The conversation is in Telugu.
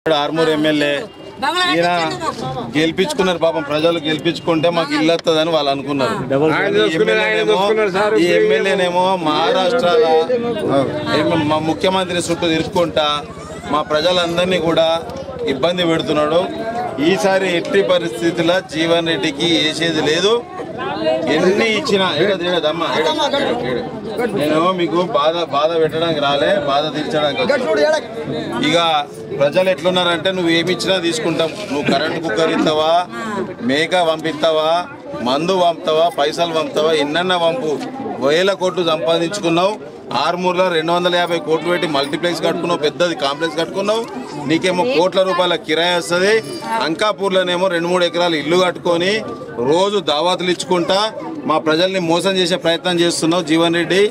ఆర్మూర్ ఎమ్మెల్యే ఈయన గెలిపించుకున్నారు పాపం ప్రజలు గెలిపించుకుంటే మాకు ఇల్లు వస్తుందని వాళ్ళు అనుకున్నారు ఆయన ఈ చూసుకున్నారు, ఆయన ఎమ్మెల్యేనేమో- చూసుకున్నారు సార్. ఈ ఎమ్మెల్యేనేమో మహారాష్ట్రలో ఏమో మా ముఖ్యమంత్రి చుట్టూ తిరుక్కుంటా మా ప్రజలందరినీ కూడా ఇబ్బంది పెడుతున్నాడు ఈసారి ఎట్టి పరిస్థితుల్లో జీవన్ రెడ్డికి వేసేది లేదు ఎన్ని ఇచ్చినా ఏడది ఏడది అమ్మ ఏడది, ఏడది, ఏడది. నేను మీకు బాధ బాధ పెట్టడానికి రాలే బాధ తీర్చడానికి వచ్చాను. ఇక ప్రజలు ఎట్లున్నారంటే నువ్వు ఏమి ఇచ్చినా తీసుకుంటాం నువ్వు కరెంట్ కుక్కర్ ఇస్తావా మేక పంపిస్తావా మందు పంపుతావా పైసలు పంపుతావా ఎన్నన్నా పంపు వేల కోట్లు సంపాదించుకున్నావు ఆరుమూరులో రెండు వందల యాభై కోట్లు పెట్టి మల్టీప్లెక్స్ కట్టుకున్నావు పెద్దది కాంప్లెక్స్ కట్టుకున్నావు నీకేమో కోట్ల రూపాయల కిరాయి వస్తుంది అంకాపూర్లోనేమో రెండు మూడు ఎకరాలు ఇల్లు కట్టుకొని రోజు దావాతులు ఇచ్చుకుంటా మా ప్రజల్ని మోసం చేసే ప్రయత్నం చేస్తున్నావు జీవన్ రెడ్డి